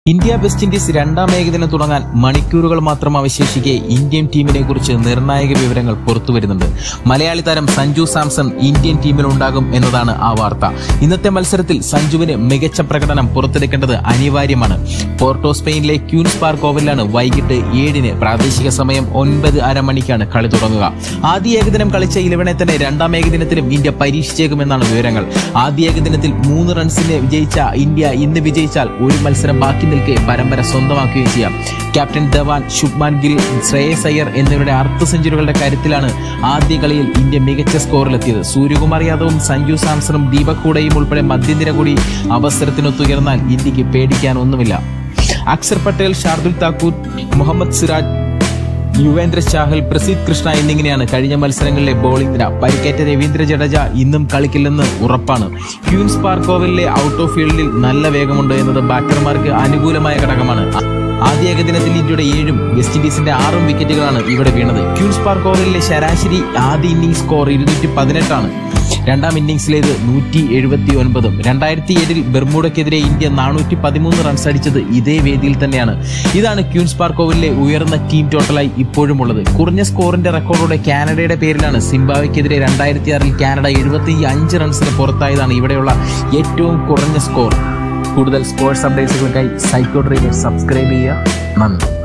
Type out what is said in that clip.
India west Indies രണ്ടാം ഏകദിനം തുടങ്ങാൻ മണിക്കൂറുകൾ മാത്രം അവശേഷിക്കെ ഇന്ത്യൻ ടീമിനെ കുറിച്ച് നിർണായക വിവരങ്ങൾ പുറത്തുവരുന്നുണ്ട് മലയാളി താരം സഞ്ജു സാംസൺ ഇന്ത്യൻ ടീമിൽ ഉണ്ടാകും എന്നതാണ് ആ വാർത്ത ഇന്നത്തെ മത്സരത്തിൽ സഞ്ജുവിന് മികച്ച പ്രകടനം പുറത്തെടുക്കേണ്ടത് അനിവാര്യമാണ് പോർട്ടോ സ്പെയിനിലെ ക്യൂൻസ് പാർക്ക് ഓവലിലാണ് വൈകിട്ട് ഏഴിന് പ്രാദേശിക സമയം ഒൻപത് അരമണിക്കാണ് കളി തുടങ്ങുക ആദ്യ ഏകദിനം കളിച്ച ഇലവനെ തന്നെ രണ്ടാം ഏകദിനത്തിലും ഇന്ത്യ പരീക്ഷിച്ചേക്കുമെന്നാണ് വിവരങ്ങൾ ആദ്യ ഏകദിനത്തിൽ മൂന്ന് റൺസിന് വിജയിച്ച ഇന്ത്യ ഇന്ന് വിജയിച്ചാൽ ഒരു മത്സരം ബാക്കി നിൽക്കെ പരമ്പര സ്വന്തമാക്കുകയും ചെയ്യാം ക്യാപ്റ്റൻ ധവാൻ ശുഭ്മാൻ ഗിൽ ശ്രേയസ് അയ്യർ എന്നിവരുടെ അർദ്ധ സെഞ്ചുറികളുടെ കാര്യത്തിലാണ് ആദ്യ കളിയിൽ ഇന്ത്യ മികച്ച സ്കോറിലെത്തിയത് സൂര്യകുമാർ യാദവും സഞ്ജു സാംസണും ദീപക് കൂടെയും ഉൾപ്പെടെ മധ്യനിര കൂടി അവസരത്തിനൊത്തുയർന്നാൽ ഇന്ത്യക്ക് പേടിക്കാൻ ഒന്നുമില്ല അക്സർ പട്ടേൽ ഷാർദുൽ താക്കൂർ മുഹമ്മദ് സിറാജ് യുവേന്ദ്ര ചാഹൽ പ്രസീദ് കൃഷ്ണ എന്നിങ്ങനെയാണ് കഴിഞ്ഞ മത്സരങ്ങളിലെ ബോളിംഗ് നിര പരിക്കേറ്റ രവീന്ദ്ര ജഡേജ ഇന്നും കളിക്കില്ലെന്ന് ഉറപ്പാണ് ക്യൂൻസ് പാർക്ക് ഓവലിലെ ഔട്ട് ഓഫ് ഫീൽഡിൽ നല്ല വേഗമുണ്ട് എന്നത് ബാറ്റർമാർക്ക് അനുകൂലമായ ഘടകമാണ് ആദ്യ ഏകദിനത്തിൽ ഇന്ത്യയുടെ ഏഴും വെസ്റ്റ് ഇൻഡീസിന്റെ ആറും വിക്കറ്റുകളാണ് ഇവിടെ വീണത് ക്യൂൻസ് പാർക്ക് ഓവലിലെ ശരാശരി ആദ്യ ഇന്നിംഗ്സ് സ്കോർ ഇരുന്നൂറ്റി പതിനെട്ടാണ് രണ്ടാം ഇന്നിംഗ്സിലേത് നൂറ്റി എഴുപത്തി ഒൻപതും രണ്ടായിരത്തി ഏഴിൽ ബെർമുഡയ്ക്കെതിരെ ഇന്ത്യ നാനൂറ്റി പതിമൂന്ന് റൺസ് അടിച്ചത് ഇതേ വേദിയിൽ തന്നെയാണ് ഇതാണ് ക്യൂൻസ് പാർക്ക് ഓവലിലെ ഉയർന്ന ടീം ടോട്ടലായി ഇപ്പോഴും ഉള്ളത് കുറഞ്ഞ സ്കോറിന്റെ റെക്കോർഡോടെ കാനഡയുടെ പേരിലാണ് സിംബാബ്വെക്കെതിരെ രണ്ടായിരത്തി ആറിൽ കാനഡ എഴുപത്തി അഞ്ച് റൺസിന് പുറത്തായതാണ് ഇവിടെയുള്ള ഏറ്റവും കുറഞ്ഞ സ്കോർ കൂടുതൽ സ്പോർട്സ് അപ്ഡേറ്റ്സുകൾക്കായി സൈക്കോ ട്രെയിനർ സബ്സ്ക്രൈബ് ചെയ്യുക നന്ദി